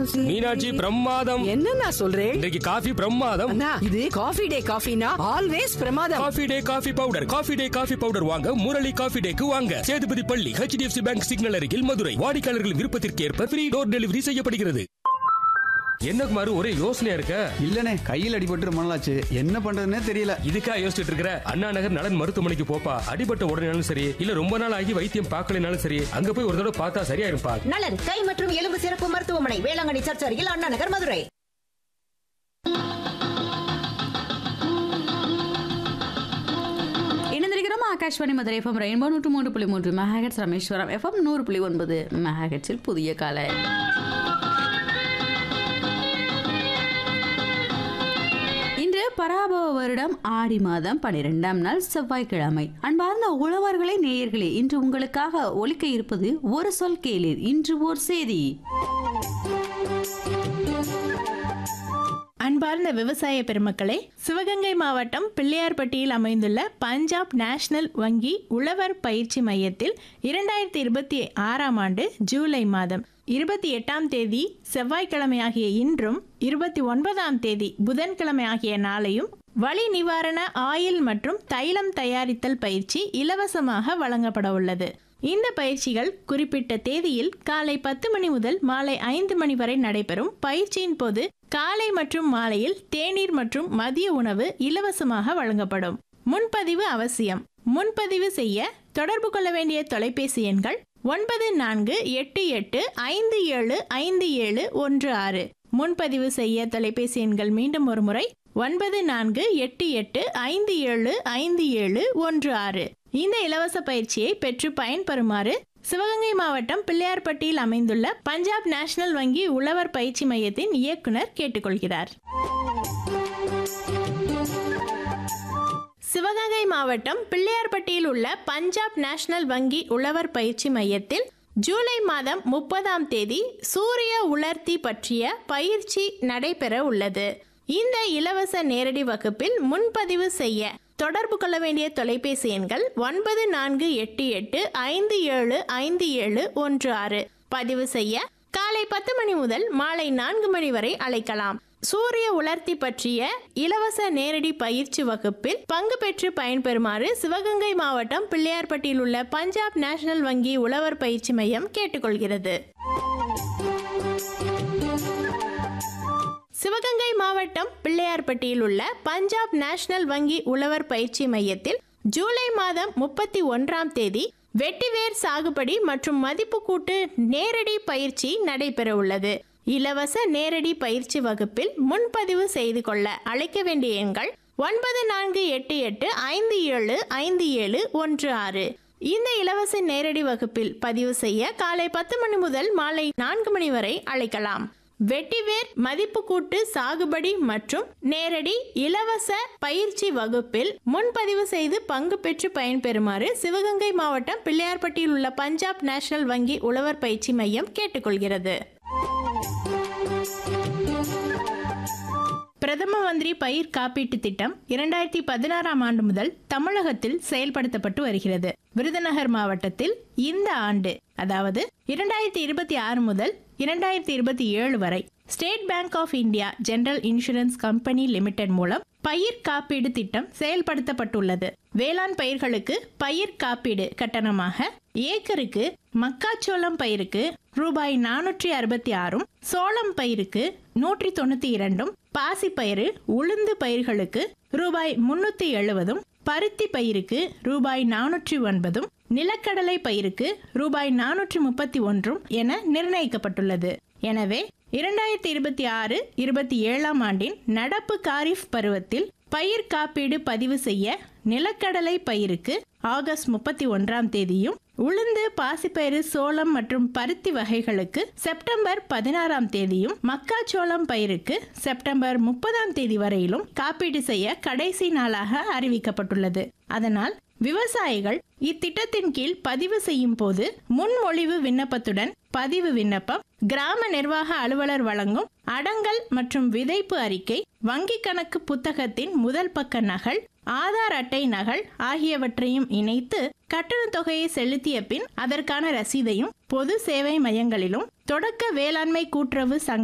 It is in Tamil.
மீனாட்சி பிரமாதம் என்னண்ணா சொல்றேன் இன்றைக்கு காஃபி பிரமாதம் அண்ணா இது காஃபி டே காஃபினா ஆல்வேஸ் பிரமாதம் Coffee Day coffee powder Coffee Day coffee powder வாங்க முரளி காஃபி டேக்கு வாங்க சேதுபதி பள்ளி ஹெச்டிஎஃப்சி பேங்க் சிக்னல் அருகில் மதுரை வாடிக்கையாளர்களின் விருப்பத்திற்கு ஏற்ப ஃப்ரீ டோர் டெலிவரி செய்யப்படுகிறது என்ன குமாரு ஒரே யோசனையா இருக்க இல்லனே கையில் அடிபட்டு ரொம்ப நாளாச்சு என்ன பண்றதுன்னே தெரியல இதுக்கா யோசிச்சுட்டு இருக்கிற அண்ணா நகர் நலன் மருத்துவமனைக்கு போப்பா அடிபட்ட உடனேனாலும் சரி இல்ல ரொம்ப நாள் ஆகி வைத்தியம் பார்க்கலனாலும் சரி அங்க போய் ஒரு தடவை பார்த்தா சரியா இருப்பா நலன் கை மற்றும் எலும்பு சிறப்பு மருத்துவமனை வேளாங்கண்ணி சர்ச் அருகில் அண்ணா நகர் மதுரை இணைந்திருக்கிறோம் ஆகாஷ்வாணி மதுரை எஃப்எம் ரெயின்போ நூற்று மூன்று புள்ளி மூன்று மெகாஹெட்ஸ் ரமேஸ்வரம் எஃப்எம் நூறு புள்ளி ஒன்பது மெகாஹெட்ஸில் புதிய காலை இன்று பராபவ வருடம் ஆடி மாதம் பனிரெண்டாம் நாள் செவ்வாய்க்கிழமை அன்பார்ந்த உழவர்களே நேயர்களே இன்று உங்களுக்காக ஒலிக்க இருப்பது ஒரு சொல் கேளீர் இன்று ஓர் செய்தி அன்பார்ந்த விவசாய பெருமக்களே சிவகங்கை மாவட்டம் பிள்ளையார்பட்டியில் அமைந்துள்ள பஞ்சாப் நேஷனல் வங்கி உழவர் பயிற்சி மையத்தில் இரண்டாயிரத்தி இருபத்தி ஆறாம் ஆண்டு ஜூலை மாதம் இருபத்தி எட்டாம் தேதி செவ்வாய்க்கிழமையாகிய இன்றும் இருபத்தி ஒன்பதாம் தேதி புதன்கிழமை ஆகிய நாளையும் வலி நிவாரண ஆயில் மற்றும் தைலம் தயாரித்தல் பயிற்சி இலவசமாக வழங்கப்பட உள்ளது இந்த பயிற்சிகள் குறிப்பிட்ட தேதியில் காலை பத்து மணி முதல் மாலை ஐந்து மணி வரை நடைபெறும் பயிற்சியின் போது காலை மற்றும் மாலையில் தேநீர் மற்றும் மதிய உணவு இலவசமாக வழங்கப்படும் முன்பதிவு அவசியம் முன்பதிவு செய்ய தொடர்பு கொள்ள வேண்டிய தொலைபேசி எண்கள் ஒன்பது நான்கு எட்டு எட்டு ஐந்து ஏழு ஐந்து ஏழு ஒன்று ஆறு முன்பதிவு செய்ய தொலைபேசி எண்கள் மீண்டும் ஒரு முறை ஒன்பது நான்கு எட்டு எட்டு ஐந்து ஏழு ஐந்து ஏழு ஒன்று ஆறு இந்த இலவச பயிற்சியை பெற்று பயன்பெறுமாறு சிவகங்கை மாவட்டம் பிள்ளையார்பட்டியில் அமைந்துள்ள பஞ்சாப் நேஷனல் வங்கி உழவர் பயிற்சி மையத்தின் இயக்குனர் கேட்டுக்கொள்கிறார் சிவகங்கை மாவட்டம் பிள்ளையார்பட்டியில் உள்ள பஞ்சாப் நேஷனல் வங்கி உழவர் பயிற்சி மையத்தில் ஜூலை மாதம் முப்பதாம் தேதி சூரிய உலர்த்தி பற்றிய பயிற்சி நடைபெற உள்ளது இந்த இலவச நேரடி வகுப்பில் முன்பதிவு செய்ய தொடர்பு கொள்ள வேண்டிய தொலைபேசி எண்கள் ஒன்பது நான்கு எட்டு எட்டு ஐந்து ஏழு ஐந்து ஏழு ஒன்று ஆறு பதிவு செய்ய காலை பத்து மணி முதல் மாலை நான்கு மணி வரை அழைக்கலாம் சூரிய உலர்த்தி பற்றிய இலவச நேரடி பயிற்சி வகுப்பில் பங்கு பெற்று பயன்பெறுமாறு சிவகங்கை மாவட்டம் பிள்ளையார்பட்டியில் உள்ள பஞ்சாப் நேஷனல் வங்கி உழவர் பயிற்சி மையம் கேட்டுக்கொள்கிறது சிவகங்கை மாவட்டம் பிள்ளையார்பட்டியில் உள்ள பஞ்சாப் நேஷனல் வங்கி உழவர் பயிற்சி மையத்தில் ஜூலை மாதம் முப்பத்தி ஒன்றாம் தேதி வெட்டிவேர் சாகுபடி மற்றும் மதிப்பு கூட்டு நேரடி பயிற்சி நடைபெற உள்ளது இலவச நேரடி பயிற்சி வகுப்பில் முன்பதிவு செய்து கொள்ள அழைக்க வேண்டிய எண்கள் ஒன்பது நான்கு எட்டு எட்டு ஐந்து ஏழு ஐந்து ஏழு ஒன்று ஆறு இந்த இலவச நேரடி வகுப்பில் பதிவு செய்ய காலை பத்து மணி முதல் மாலை நான்கு மணி வரை அழைக்கலாம் வெட்டிவேர் மதிப்பு கூட்டு சாகுபடி மற்றும் நேரடி இலவச பயிற்சி வகுப்பில் முன்பதிவு செய்து பங்கு பெற்று பயன்பெறுமாறு சிவகங்கை மாவட்டம் பிள்ளையார்பட்டியில் உள்ள பஞ்சாப் நேஷனல் வங்கி உழவர் பயிற்சி மையம் கேட்டுக்கொள்கிறது பிரதம மந்திரி பயிர் காப்பீட்டு திட்டம் இரண்டாயிரத்தி பதினாறாம் ஆண்டு முதல் தமிழகத்தில் செயல்படுத்தப்பட்டு வருகிறது விருதுநகர் மாவட்டத்தில் இந்த ஆண்டு அதாவது இரண்டாயிரத்தி இருபத்தி ஆறு முதல் இரண்டாயிரத்தி இருபத்தி ஏழு வரை State Bank of India General Insurance Company Limited மூலம் பயிர் காப்பீடு திட்டம் செயல்படுத்தப்பட்டுள்ளது வேளாண் பயிர்களுக்கு பயிர் காப்பீடு கட்டணமாக ஏக்கருக்கு மக்காச்சோளம் பயிருக்கு ரூபாய் நானூற்றி அறுபத்தி ஆறும் சோளம் பயிருக்கு நூற்றி தொண்ணூத்தி இரண்டும் பாசிப்பயிறு உளுந்து பயிர்களுக்கு ரூபாய் முன்னூத்தி எழுபதும் பருத்தி பயிருக்கு ரூபாய் நானூற்றி ஒன்பதும் நிலக்கடலை பயிருக்கு ரூபாய் நானூற்றி முப்பத்தி ஒன்றும் என நிர்ணயிக்கப்பட்டுள்ளது எனவே இரண்டாயிரத்தி இருபத்தி ஆறு இருபத்தி ஏழாம் ஆண்டின் நடப்பு காரிஃப் பருவத்தில் பயிர் காப்பீடு பதிவு செய்ய நிலக்கடலை பயிருக்கு ஆகஸ்ட் முப்பத்தி ஒன்றாம் தேதியும் உளுந்து பாசிப்பயிறு சோளம் மற்றும் பருத்தி வகைகளுக்கு செப்டம்பர் பதினாறாம் தேதியும் மக்காச்சோளம் பயிருக்கு செப்டம்பர் முப்பதாம் தேதி வரையிலும் காப்பீடு செய்ய கடைசி நாளாக அறிவிக்கப்பட்டுள்ளது அதனால் விவசாயிகள் இத்திட்டத்தின் கீழ் பதிவு செய்யும் போது முன்மொழிவு விண்ணப்பத்துடன் பதிவு விண்ணப்பம் கிராம நிர்வாக அலுவலர் வழங்கும் அடங்கல் மற்றும் விதைப்பு அறிக்கை வங்கி கணக்கு புத்தகத்தின் முதல் பக்க நகல் ஆதார் அட்டை நகல் ஆகியவற்றையும் இணைத்து கட்டண தொகையை செலுத்திய பின் அதற்கான ரசீதையும் பொது சேவை மையங்களிலும் தொடக்க வேளாண்மை கூட்டுறவு சங்க